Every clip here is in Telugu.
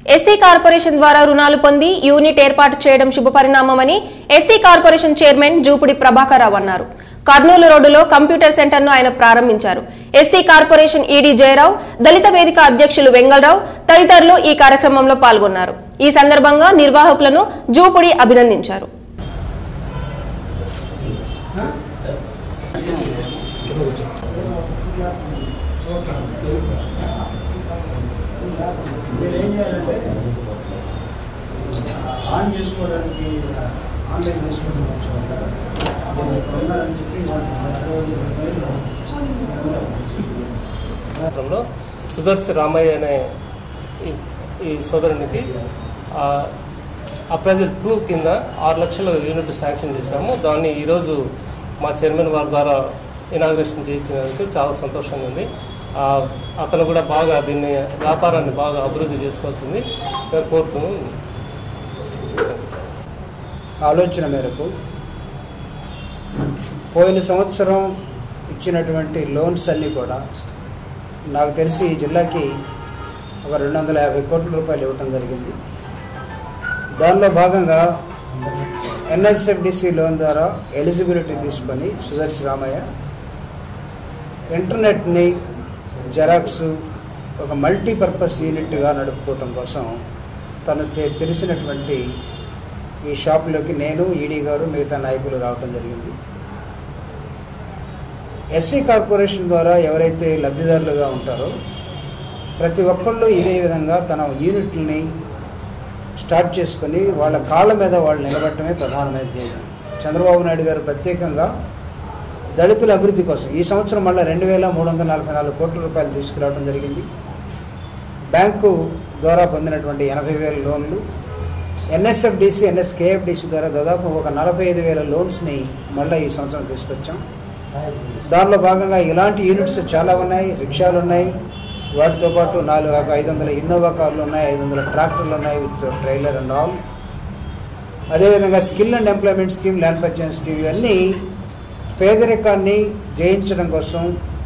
ఎస్సీ కార్పొరేషన్ ద్వారా రుణాలు పొంది యూనిట్ ఏర్పాటు చేయడం శుభపరిణామమని SC corporation chairman Jupudi Prabhakara Rao అన్నారు కర్నూలు రోడ్డులో కంప్యూటర్ సెంటర్ను ఆయన ప్రారంభించారు ఎస్సీ కార్పొరేషన్ ఈడీ జయరావు దళిత వేదిక అధ్యక్షులు వెంగళరావు తదితరులు ఈ కార్యక్రమంలో పాల్గొన్నారు ఈ సందర్భంగా నిర్వాహకులను జూపుడి అభినందించారు మీరు ఏం చేయాలంటే ఆన్ చేసుకోవడానికి ఆన్లైన్ చేసుకోవడానికి వచ్చేవాళ్ళు ఇక్కడ ఉన్నారని చెప్పి సంవత్సరంలో సుదర్శి రామయ్య అనే ఈ- ఈ సోదరునికి అప్రైజల్ టూ కింద ఆరు లక్షల యూనిట్ శాంక్షన్ చేసినాము దాన్ని ఈరోజు మా చైర్మన్ వారి ద్వారా ఇనాగ్రేషన్ చేయించినందుకు చాలా సంతోషంగా ఉంది ఆ, అతను కూడా బాగా దీన్ని వ్యాపారాన్ని బాగా అభివృద్ధి చేసుకోవాల్సింది నేను కోరుతున్నాను ఆలోచన మేరకు పోయిన సంవత్సరం ఇచ్చినటువంటి లోన్స్ అన్నీ కూడా నాకు తెలిసి ఈ జిల్లాకి ఒక రెండు వందల యాభై కోట్ల రూపాయలు ఇవ్వటం జరిగింది దానిలో భాగంగా ఎన్ఎస్ఎఫ్డిసి లోన్ ద్వారా ఎలిజిబిలిటీ తీసుకొని సుదర్శి రామయ్య ఇంటర్నెట్ని జెరాక్స్ ఒక మల్టీపర్పస్ యూనిట్గా నడుపుకోవటం కోసం తను తె- తెలిసినటువంటి ఈ షాప్లోకి నేను ఈడీ గారు మిగతా నాయకులు రావటం జరిగింది ఎస్సీ కార్పొరేషన్ ద్వారా ఎవరైతే లబ్ధిదారులుగా ఉంటారో ప్రతి ఒక్కళ్ళు ఇదే విధంగా తన యూనిట్లని స్టార్ట్ చేసుకొని వాళ్ళ కాళ్ళ మీద వాళ్ళు నిలబడటమే ప్రధానమైన ధ్యేయం చంద్రబాబు నాయుడు గారు ప్రత్యేకంగా దళితుల అభివృద్ధి కోసం ఈ సంవత్సరం మళ్ళీ రెండు వేల మూడు వందల నలభై నాలుగు కోట్ల రూపాయలు తీసుకురావడం జరిగింది బ్యాంకు ద్వారా పొందినటువంటి ఎనభై వేల లోన్లు ఎన్ఎస్ఎఫ్డిసి ఎన్ఎస్కేఎఫ్డిసి ద్వారా దాదాపు ఒక నలభై ఐదు వేల లోన్స్ని మళ్ళీ ఈ సంవత్సరం తీసుకొచ్చాం దానిలో భాగంగా ఇలాంటి యూనిట్స్ చాలా ఉన్నాయి రిక్షాలు ఉన్నాయి వాటితో పాటు నాలుగు ఒక ఐదు వందల ఇన్నోవా కార్లు ఉన్నాయి ఐదు వందల ట్రాక్టర్లు ఉన్నాయి విత్ ట్రైలర్ అండ్ ఆల్ అదేవిధంగా skill and employment scheme land purchase scheme ఇవన్నీ పేదరికాన్ని జయించడం కోసం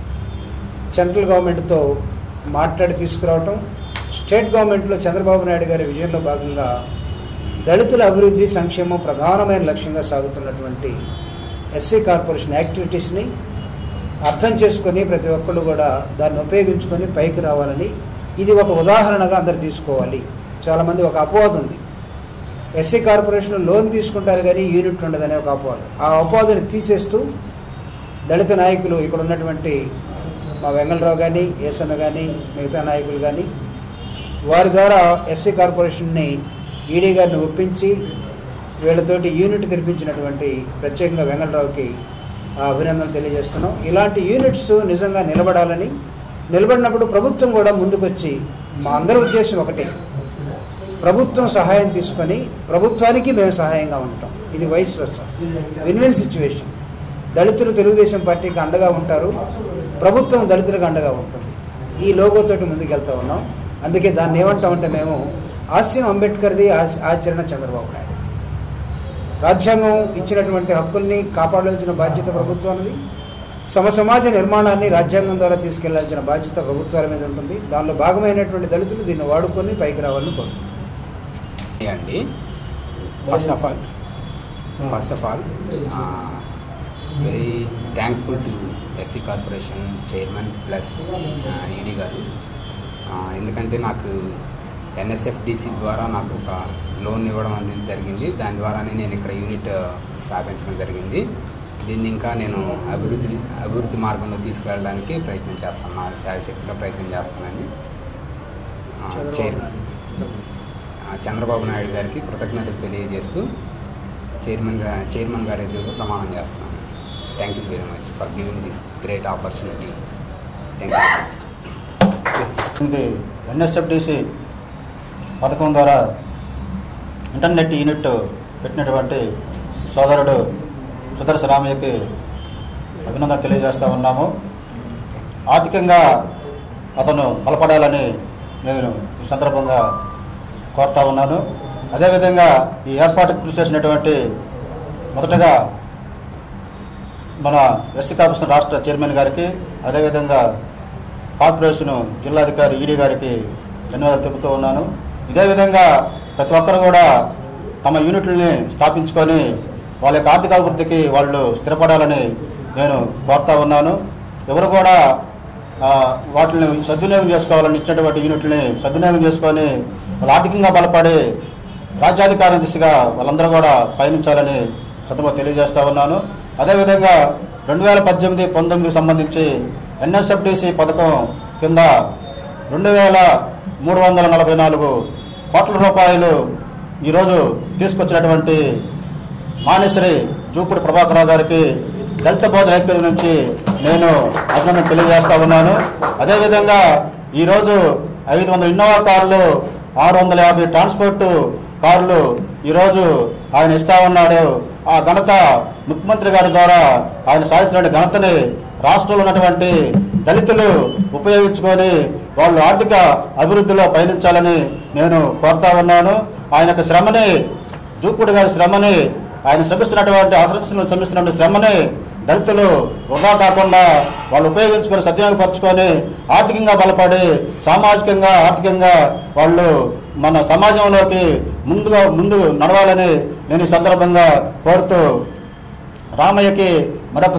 సెంట్రల్ గవర్నమెంట్తో మాట్లాడి తీసుకురావటం స్టేట్ గవర్నమెంట్లో చంద్రబాబు నాయుడు గారి విజయంలో భాగంగా దళితుల అభివృద్ధి సంక్షేమం ప్రధానమైన లక్ష్యంగా సాగుతున్నటువంటి ఎస్సీ కార్పొరేషన్ యాక్టివిటీస్ని అర్థం చేసుకొని ప్రతి ఒక్కళ్ళు కూడా దాన్ని ఉపయోగించుకొని పైకి రావాలని ఇది ఒక ఉదాహరణగా అందరు తీసుకోవాలి చాలామంది ఒక అపవాదం ఉంది ఎస్సీ కార్పొరేషన్ లోన్ తీసుకుంటారు కానీ యూనిట్ ఉండదనే ఒక అపవాదం ఆ అపవాదుని తీసేస్తూ దళిత నాయకులు ఇక్కడ ఉన్నటువంటి మా వెంగళరావు కానీ ఏసన్న కానీ మిగతా నాయకులు కానీ వారి ద్వారా ఎస్సీ కార్పొరేషన్ని ఈడీ గారిని ఒప్పించి వీళ్ళతోటి యూనిట్ తెరిపించినటువంటి ప్రత్యేకంగా వెంగళరావుకి ఆ అభినందనలు తెలియజేస్తున్నాం ఇలాంటి యూనిట్స్ నిజంగా నిలబడాలని నిలబడినప్పుడు ప్రభుత్వం కూడా ముందుకొచ్చి మా అందరి ఉద్దేశం ఒకటే ప్రభుత్వం సహాయం తీసుకొని ప్రభుత్వానికి మేము సహాయంగా ఉంటాం ఇది వయసు వచ్చ విన్ విన్ సిచ్యువేషన్ దళితులు తెలుగుదేశం పార్టీకి అండగా ఉంటారు ప్రభుత్వం దళితులకు అండగా ఉంటుంది ఈ లోగోతోటి ముందుకెళ్తా ఉన్నాం అందుకే దాన్ని ఏమంటామంటే మేము ఆశయం అంబేద్కర్ది ఆచ- ఆచరణ చంద్రబాబు నాయుడు రాజ్యాంగం ఇచ్చినటువంటి హక్కుల్ని కాపాడాల్సిన బాధ్యత ప్రభుత్వానికి సమ సమాజ నిర్మాణాన్ని రాజ్యాంగం ద్వారా తీసుకెళ్లాల్సిన బాధ్యత ప్రభుత్వాల మీద ఉంటుంది దానిలో భాగమైనటువంటి దళితులు దీన్ని వాడుకొని పైకి రావాలని కోరుకుంటున్నాం అండి first of all first of all very thankful to SC corporation chairman plus ED గారు ఆ, ఎందుకంటే నాకు ఎన్ఎస్ఎఫ్డిసి ద్వారా నాకు ఒక లోన్ ఇవ్వడం అనేది జరిగింది దాని ద్వారానే నేను ఇక్కడ యూనిట్ స్థాపించడం జరిగింది దీన్ని ఇంకా నేను అభివృద్ధి అభివృద్ధి మార్గంలో తీసుకువెళ్ళడానికి ప్రయత్నం చేస్తాను నా శాయశక్తిలో ప్రయత్నం చేస్తానని ఆ, చైర్మన్ ఆ, చంద్రబాబు నాయుడు గారికి కృతజ్ఞతలు తెలియజేస్తూ చైర్మన్ గా- చైర్మన్ గారి ఎదురుగా ప్రమాణం చేస్తున్నాను thank you very much for giving this great opportunity thank you ఇది ఎన్ఎస్ఎఫ్డిసి పథకం ద్వారా ఇంటర్నెట్ యూనిట్ పెట్టినటువంటి సోదరుడు సుదర్శ రామయ్యకి అభినందన తెలియజేస్తా ఉన్నాము ఆర్థికంగా అతను బలపడాలని నేను ఈ సందర్భంగా కోరుతా ఉన్నాను అదేవిధంగా ఈ ఏర్పాటుకు కృషి చేసినటువంటి మొదటగా మన ఎస్సీ కార్పొరేషన్ రాష్ట్ర చైర్మన్ గారికి అదేవిధంగా కార్పొరేషన్ జిల్లాధికారి ఈడీ గారికి ధన్యవాదాలు తెలుపుతూ ఉన్నాను ఇదే విధంగా ప్రతి ఒక్కరు కూడా తమ యూనిట్లని స్థాపించుకొని వాళ్ళ యొక్క ఆర్థిక అభివృద్ధికి వాళ్ళు స్థిరపడాలని నేను కోరుతా ఉన్నాను ఎవరు కూడా ఆ, వాటిని సద్వినియోగం చేసుకోవాలని ఇచ్చినటువంటి యూనిట్లని సద్వినియోగం చేసుకొని వాళ్ళు ఆర్థికంగా బలపడి రాజ్యాధికారం దిశగా వాళ్ళందరూ కూడా పయనించాలని చదువు తెలియజేస్తా ఉన్నాను అదేవిధంగా రెండు వేల పద్దెనిమిది పంతొమ్మిదికి సంబంధించి ఎన్ఎస్ఎఫ్డిసి పథకం కింద రెండు వేల మూడు వందల నలభై నాలుగు కోట్ల రూపాయలు ఈరోజు తీసుకొచ్చినటువంటి మానేశ్వరి జూపుడు ప్రభాకరరావు గారికి దళిత భోజన ఐక్యత నుంచి నేను అభినందన తెలియజేస్తా ఉన్నాను అదేవిధంగా ఈరోజు ఐదు వందల ఇన్నోవా కార్లు ఆరు వందల యాభై ట్రాన్స్పోర్ట్ కార్లు ఈరోజు ఆయన ఇస్తా ఉన్నాడు ఆ ఘనత ముఖ్యమంత్రి గారి ద్వారా ఆయన సాధించిన ఘనతని రాష్ట్రంలో ఉన్నటువంటి దళితులు ఉపయోగించుకొని వాళ్ళు ఆర్థిక అభివృద్ధిలో పయనించాలని నేను కోరుతా ఉన్నాను ఆయన యొక్క శ్రమని జూపుడు గారి శ్రమని ఆయన శ్రమిస్తున్నటువంటి ఆదర్శను శ్రమిస్తున్నటువంటి శ్రమని దళితులు వృధా కాకుండా వాళ్ళు ఉపయోగించుకొని సద్వినియోగపరచుకొని ఆర్థికంగా బలపడి సామాజికంగా ఆర్థికంగా వాళ్ళు మన సమాజంలోకి ముందుగా ముందు నడవాలని నేను ఈ సందర్భంగా కోరుతూ రామయ్యకి మరొక